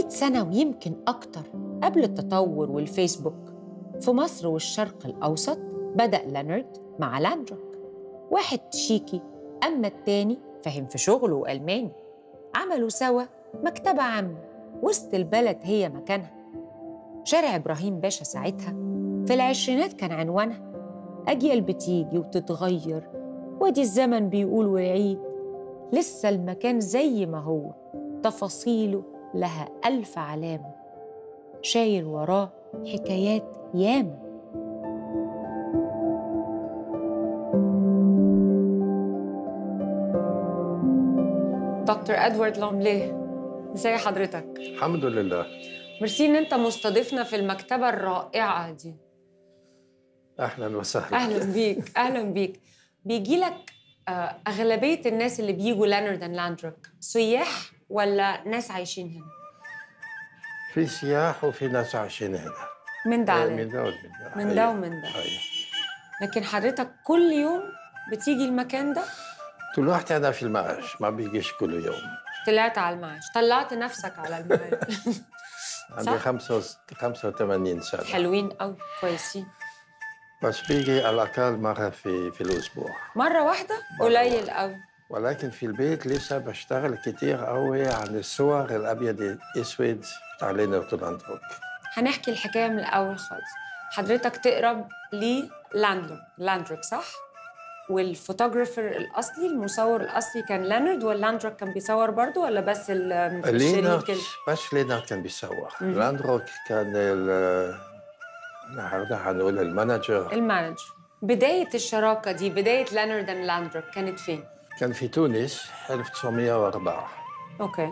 100 سنة ويمكن أكتر قبل التطور والفيسبوك في مصر والشرق الأوسط بدأ لينارد مع لاندروك واحد شيكي أما التاني فهم في شغله وألماني عملوا سوا مكتبة عامة وسط البلد هي مكانها شارع إبراهيم باشا ساعتها في العشرينات كان عنوانها أجيال بتيجي وتتغير وادي الزمن بيقول ويعيد لسه المكان زي ما هو تفاصيله لها ألف علامة شايل وراه حكايات ياما دكتور ادوارد لومليه ازي حضرتك الحمد لله ميرسي ان انت مستضيفنا في المكتبه الرائعه دي اهلا وسهلا اهلا بيك اهلا بيك بيجي لك اغلبيه الناس اللي بيجوا لانارد اند لاندروك سياح ولا ناس عايشين هنا في سياح وفي ناس عايشين هنا من ده آه، على من ده. ده ومن ده من أيوة. ده ومن ده أيوة. لكن حضرتك كل يوم بتيجي المكان ده طلعت انا في المعاش ما بيجيش كل يوم طلعت على المعاش طلعت نفسك على المعاش عندي صح؟ خمسة وس- 85 سنة حلوين قوي كويسين بس بيجي على الأقل مرة في في الأسبوع مره واحده قليل قوي ولكن في البيت لسه بشتغل كتير قوي عن الصور الأبيض الأسود بتاع لينارد لاندروك هنحكي الحكايه من الاول خالص حضرتك تقرب لاندروك لاندروك صح والفوتوغرافر الاصلي المصور الاصلي كان لينارد ولاندروك كان بيصور برضه ولا بس ال- الشريك لينارد ال- بس لينارد كان بيصور مهم. لاندروك كان ال النهارده هنقول المانجر المانجر بدايه الشراكه دي بدايه لينارد اند لاندروك كانت فين كان في تونس 1904 اوكي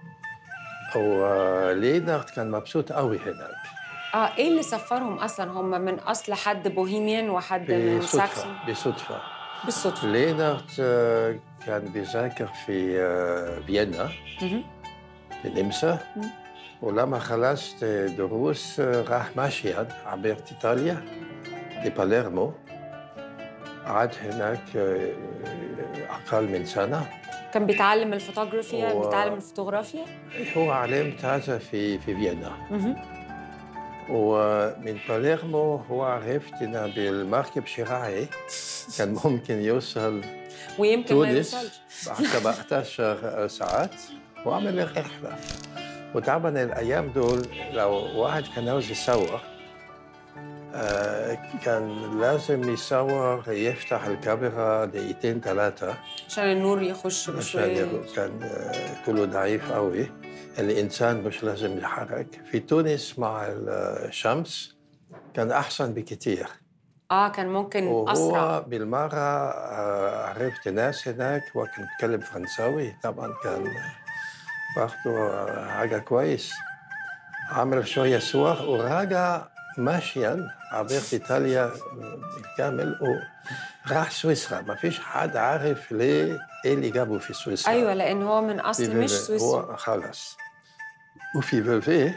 ولينارد كان مبسوط قوي هناك اه ايه اللي سفرهم اصلا هم من اصل حد بوهيميان وحد من ساكسون بصدفة بصدفة بالصدفه لينارد آه، كان بيذاكر في آه، فيينا مهم. في النمسا مم. ولما خلصت دروس آه، راح ماشيا عبر إيطاليا لباليرمو قعد هناك آه، أقل من سنة كان بيتعلم الفوتوغرافيا هو- بيتعلم الفوتوغرافيا هو علمت هذا في في فيينا مهم. ومن باليرمو هو عرفت إن بالمركب شراعي كان ممكن يوصل ويمكن ما تونس يوصلش بعد 17 ساعات وعمل الرحلة وطبعا الأيام دول لو واحد كان عاوز يصور آه، كان لازم يصور يفتح الكاميرا دقيقتين ثلاثة عشان النور يخش عشان بشويه يبقى- كان آه، كله ضعيف قوي الإنسان مش لازم يتحرك في تونس مع الشمس كان أحسن بكتير اه كان ممكن وهو اسرع بالمرة آه، عرفت ناس هناك هو كان بيتكلم فرنساوي طبعا كان برضه آه، حاجة كويس عمل شوية صور وراجع ماشيا عبر إيطاليا بالكامل وراح سويسرا ما فيش حد عارف ليه إيه اللي جابه في سويسرا ايوه لان هو من في اصل مش فيفي. سويسري هو خلص وفي فيفي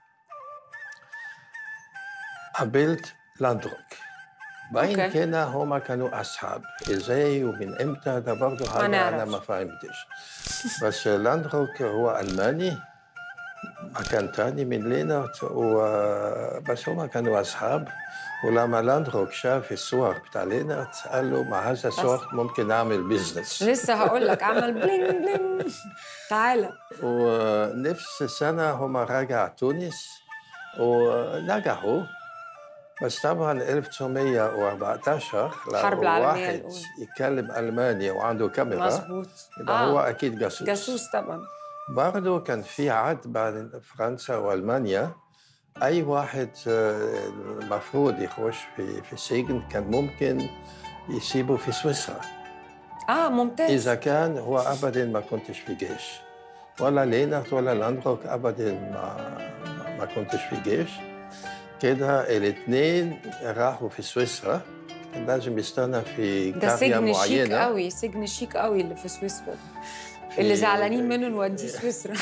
قابلت لاندروك باين أوكي. كده هما كانوا اصحاب ازاي ومن امتى ده برضه حاجه انا نعرفش. ما فهمتش بس لاندروك هو الماني مكان تاني من لينارد و... بس هما كانوا اصحاب ولما لاندروك شاف الصور بتاع لينارد قال له مع هذا الصور ممكن اعمل بزنس لسه هقول لك عمل بلينج بلينج تعالى ونفس السنة هما راجع تونس ونجحوا بس طبعا 1914 لو الحرب العالمية واحد الأولى. يتكلم ألماني وعنده كاميرا مظبوط يبقى هو آه. أكيد جاسوس جاسوس طبعا برضه كان في عهد بين فرنسا وألمانيا أي واحد آه، المفروض يخش في في السجن كان ممكن يسيبه في سويسرا اه ممتاز إذا كان هو أبدا ما كنتش في جيش ولا لينارد ولا لاندروك أبدا ما ما كنتش في جيش كده الاثنين راحوا في سويسرا كان لازم يستنى في ده قرية سجن شيك معينة قوي سجن شيك قوي اللي في سويسرا في- اللي زعلانين منه نوديه سويسرا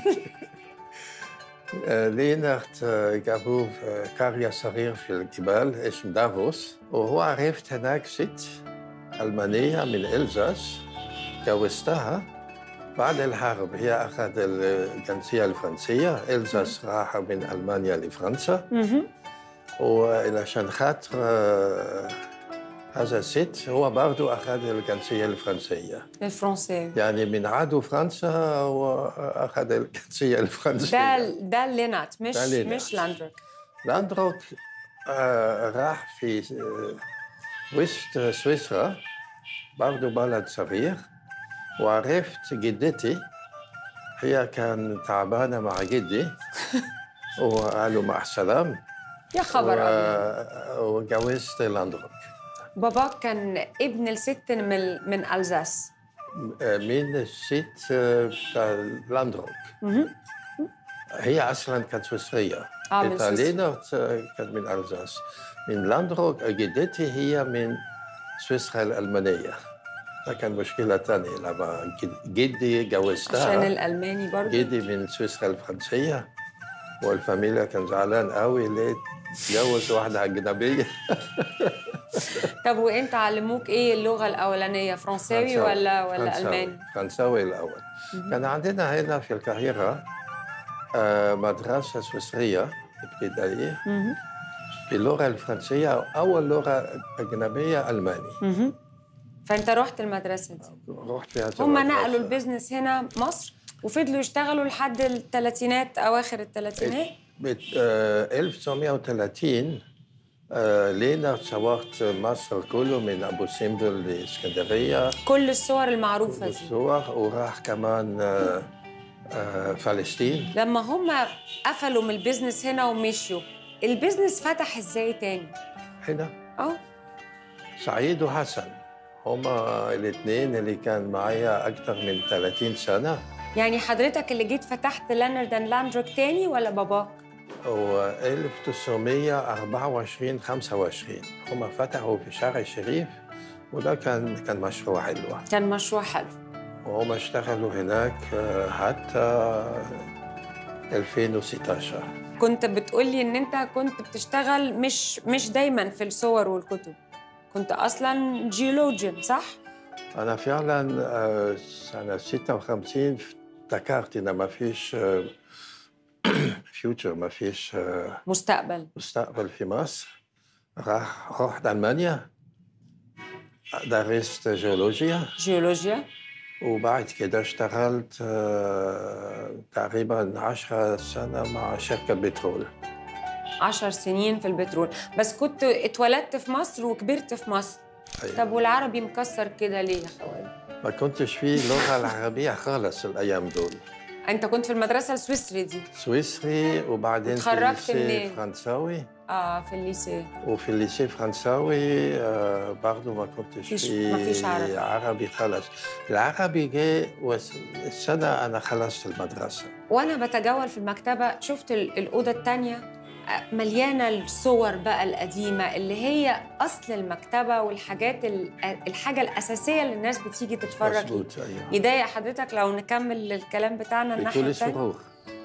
آه، لينارد آه، جابوه في قرية صغيرة في الجبال اسم دافوس وهو عرفت هناك ست ألمانية من إلزاس جوزتها بعد الحرب هي أخذت الجنسية الفرنسية إلزاس راح من ألمانيا لفرنسا مهم. وعشان خاطر آه، هذا الست هو برضه أخذ الجنسية الفرنسية الفرنسي يعني من عدو فرنسا وأخذ الجنسية ده الفرنسية ده لينات مش ده لينات. مش لاندروك لاندروك آه، راح في آه، وسط سويسرا برضه بلد صغير وعرفت جدتي هي كان تعبانة مع جدي وقالوا مع السلام يا خبر و- أبيض. وجوزت لاندروك باباك كان ابن الست من من الزاس آه، من الست آه، بتاع لاندروك مهم. هي اصلا كانت سويسريه آه، من ايطالية كانت من الزاس من لاندروك جدتي هي من سويسرا الالمانيه ده كان مشكله ثانيه لما جد- جدي عشان جوزتها الالماني برضه جدي من سويسرا الفرنسيه والفاميليا كان زعلان قوي ليه تجوز واحده اجنبيه طب وانت علموك ايه اللغه الاولانيه فرنساوي فرنساوي. ولا ولا فرنساوي. الماني فرنساوي الاول كان عندنا هنا في القاهره آه، مدرسه سويسريه ابتدائيه مهم. باللغه الفرنسيه اول لغه اجنبيه الماني مهم. فانت رحت المدرسه دي رحت في هذا هم المدرسة. نقلوا البيزنس هنا مصر وفضلوا يشتغلوا لحد الثلاثينات اواخر الثلاثينات بت- آه، 1930 آه، لينا تصورت مصر كله من ابو سمبل لاسكندريه كل الصور المعروفه دي بالصور وراح كمان آه، آه، فلسطين لما هم قفلوا من البيزنس هنا ومشيوا البيزنس فتح ازاي تاني هنا اه سعيد وحسن هما الاثنين اللي كان معايا أكثر من 30 سنة يعني حضرتك اللي جيت فتحت لانرد اند لاندروك تاني ولا باباك و 1924 25 هما فتحوا في شارع الشريف وده كان كان مشروع حلو كان مشروع حلو وهم اشتغلوا هناك آه، حتى 2016 كنت بتقولي ان انت كنت بتشتغل مش مش دايما في الصور والكتب كنت اصلا جيولوجيان صح أنا فعلا آه، سنة 56 افتكرت إن ما فيش فيوتشر ما فيش آه، مستقبل مستقبل في مصر راح رحت ألمانيا درست جيولوجيا جيولوجيا وبعد كده اشتغلت آه، تقريبا عشرة سنة مع شركة بترول عشر سنين في البترول بس كنت اتولدت في مصر وكبرت في مصر أيوة. طب والعربي مكسر كده ليه يا خوالي ما كنتش في لغة العربية خالص الأيام دول انت كنت في المدرسه السويسري دي سويسري وبعدين في اتخرجت منين؟ الليسي فرنساوي اه في الليسيه وفي الليسي فرنساوي آه، برضه ما كنتش فيش- في ما فيش عربي. عربي خالص العربي جه وس- السنة أنا خلصت المدرسة وانا بتجول في المكتبه شفت ال- الاوضه الثانيه مليانه الصور بقى القديمه اللي هي اصل المكتبه والحاجات ال- الحاجه الاساسيه اللي الناس بتيجي تتفرج فيها مظبوط أيوه يضايق حضرتك لو نكمل الكلام بتاعنا الناحيه بكل الثانيه سرور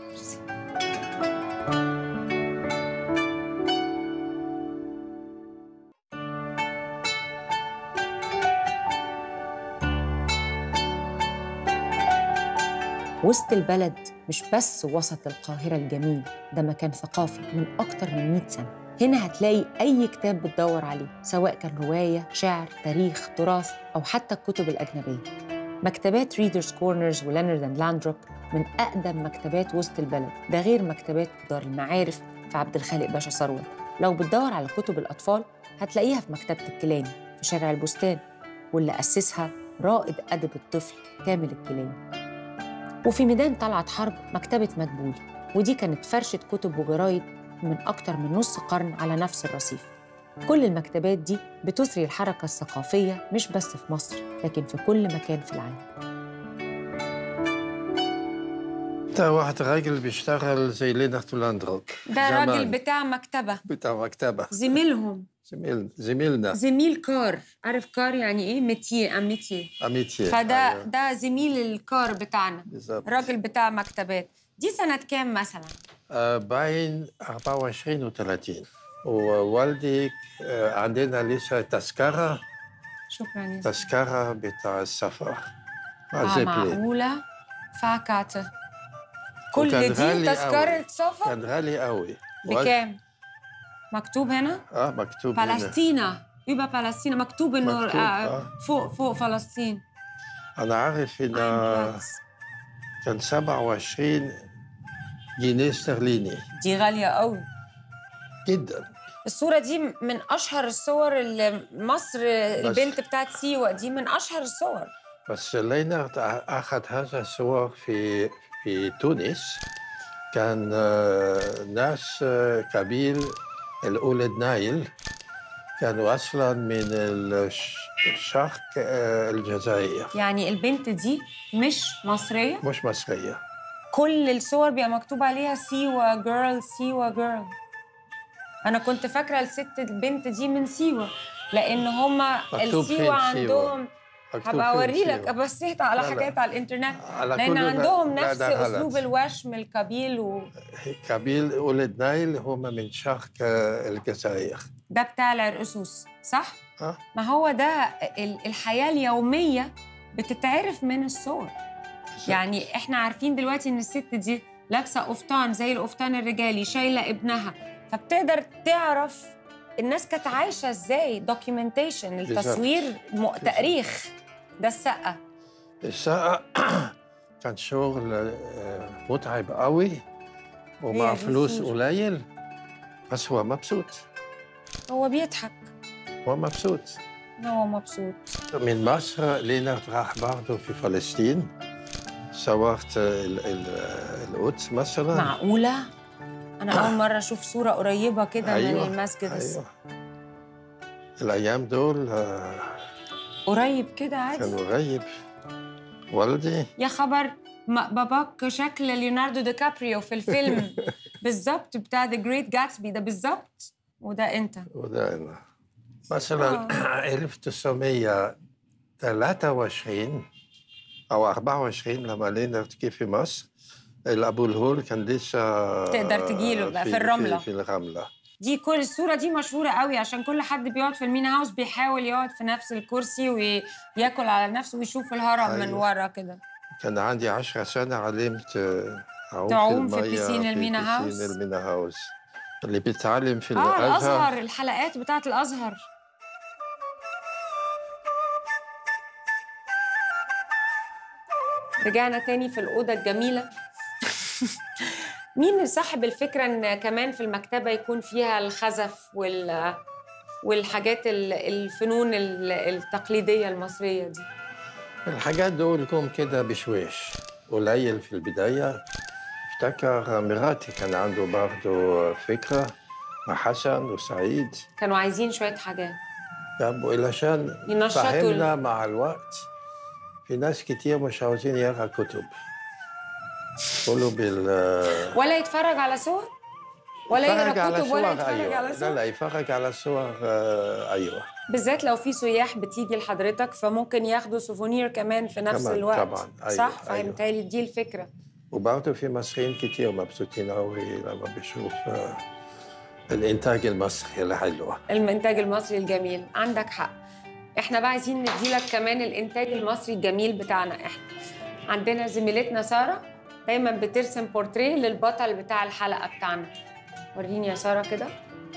وسط البلد مش بس وسط القاهرة الجميل ده مكان ثقافي من أكتر من 100 سنة هنا هتلاقي أي كتاب بتدور عليه سواء كان رواية، شعر، تاريخ، تراث أو حتى الكتب الأجنبية مكتبات ريدرز كورنرز ولانرد اند لاندروك من أقدم مكتبات وسط البلد ده غير مكتبات دار المعارف في عبد الخالق باشا ثروت لو بتدور على كتب الأطفال هتلاقيها في مكتبة الكيلاني في شارع البستان واللي أسسها رائد أدب الطفل كامل الكيلاني وفي ميدان طلعت حرب مكتبة مدبولي ودي كانت فرشة كتب وجرايد من أكتر من نص قرن على نفس الرصيف كل المكتبات دي بتثري الحركة الثقافية مش بس في مصر لكن في كل مكان في العالم ده واحد راجل بيشتغل زي لينارد لاندروك ده زمان. راجل بتاع مكتبة بتاع مكتبة زميلهم زميل زميلنا زميل كار عارف كار يعني ايه ميتيه ام ميتيه أميتي فده أيوة، ده زميل الكار بتاعنا بالظبط راجل بتاع مكتبات دي سنة كام مثلا؟ آه، بين 24 و 30 ووالدي آه، عندنا لسه تذكرة شكرا يا تذكرة بتاع السفر مع آه زيبلين معقولة فاكاتة كل وكان دي غالي تذكرة قوي. سفر كان غالي قوي بكام؟ مكتوب هنا؟ اه مكتوب هنا. فلسطينة يبقى فلسطين مكتوب انه مكتوب، آه آه. فوق فوق فلسطين انا عارف ان Einplatz. كان 27 جنيه استرليني دي غالية قوي جدا الصورة دي من أشهر الصور اللي مصر البنت بتاعت سيوة دي من أشهر الصور بس لينارد اخذ هذا الصور في في تونس كان آه، ناس آه، قبيل الأولد نايل كانوا اصلا من الش- شرق آه، الجزائر يعني البنت دي مش مصرية مش مصريه كل الصور بيبقى مكتوب عليها سيوة جيرل سيوة جيرل أنا كنت فاكرة الست البنت دي من سيوة لأن هما مكتوب فين السيوة سيوة؟ عندهم مكتوب هبقى فين أوري لك سيوة؟ بصيت على لا، لا. حاجات على الإنترنت على لأن كل ما- عندهم لا، نفس ده غلط. أسلوب الوشم القبيل وده قبيل أولد نايل هم من شرق آه، الجزائر بتاع العرقسوس صح؟ آه. ما هو ده ال- الحياة اليومية بتتعرف من الصور يعني احنا عارفين دلوقتي ان الست دي لابسه قفطان زي القفطان الرجالي شايله ابنها فبتقدر تعرف الناس كانت عايشه ازاي دوكيومنتيشن بالظبط. التصوير م... تاريخ ده السقه الساعة كان شغل آه، متعب قوي ومع هي دي فلوس الصورة. قليل بس هو مبسوط هو بيضحك هو مبسوط هو مبسوط من مصر لينارد راح برضه في فلسطين صورت ال- ال- القدس مثلا معقوله انا اول مره اشوف صوره قريبه كده أيوة، من المسجد أيوة. الأيام دول آه، قريب كده عادي كان قريب والدي يا خبر ما باباك شكل ليوناردو دي كابريو في الفيلم بالظبط بتاع ذا جريت جاتسبي ده بالظبط وده انت وده أنا مثلا 1923 أو 24 لما لينارد جه في مصر الأبو الهول كان لسه تقدر تجيله بقى في الرملة. في, في الرملة دي كل الصورة دي مشهورة قوي عشان كل حد بيقعد في المينا هاوس بيحاول يقعد في نفس الكرسي وياكل على نفسه ويشوف الهرم من أيوة. ورا كده كان عندي 10 سنة علمت آه، أعوم تعوم في في المية بيسين المينا في هاوس. بيسين المينا هاوس اللي بيتعلم في اه الأزهر الازهر الحلقات بتاعت الازهر رجعنا تاني في الأوضة الجميلة مين صاحب الفكرة إن كمان في المكتبة يكون فيها الخزف وال والحاجات ال- الفنون ال- التقليدية المصرية دي الحاجات دول جم كده بشويش قليل في البداية افتكر مراتي كان عنده برضه فكرة مع حسن وسعيد كانوا عايزين شوية حاجات جابوا علشان ينشطوا فهمنا مع الوقت في ناس كتير مش عاوزين يقرا كتب كله بال ولا يتفرج على صور ولا يتفرج يقرا على كتب ولا صور، يتفرج أيوة. على لا صور لا يتفرج على صور آه، ايوه بالذات لو في سياح بتيجي لحضرتك فممكن ياخدوا سوفونير كمان في نفس كمان، الوقت طبعاً. أيوة، صح أيوة. فهمتهيألي دي الفكرة وبرضه في مصريين كتير مبسوطين قوي لما بيشوف آه، الانتاج المصري الحلو الانتاج المصري الجميل عندك حق احنا بقى عايزين نديلك كمان الانتاج المصري الجميل بتاعنا احنا عندنا زميلتنا ساره دايما بترسم بورتريه للبطل بتاع الحلقه بتاعنا وريني يا ساره كده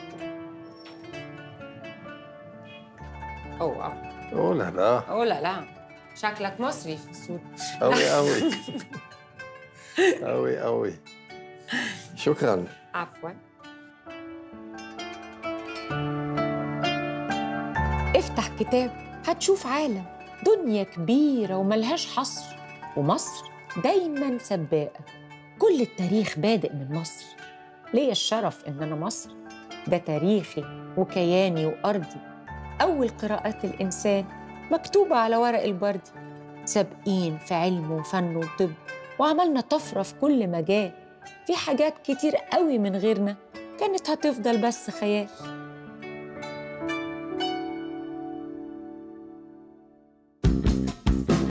اوه اوه لا لا اوه لا لا شكلك مصري في الصوره قوي قوي قوي قوي شكرا عفوا افتح كتاب هتشوف عالم دنيا كبيرة وملهاش حصر ومصر دايما سباقة كل التاريخ بادئ من مصر ليا الشرف إن أنا مصر ده تاريخي وكياني وأرضي أول قراءات الإنسان مكتوبة على ورق البردي سابقين في علم وفن وطب وعملنا طفرة في كل مجال في حاجات كتير قوي من غيرنا كانت هتفضل بس خيال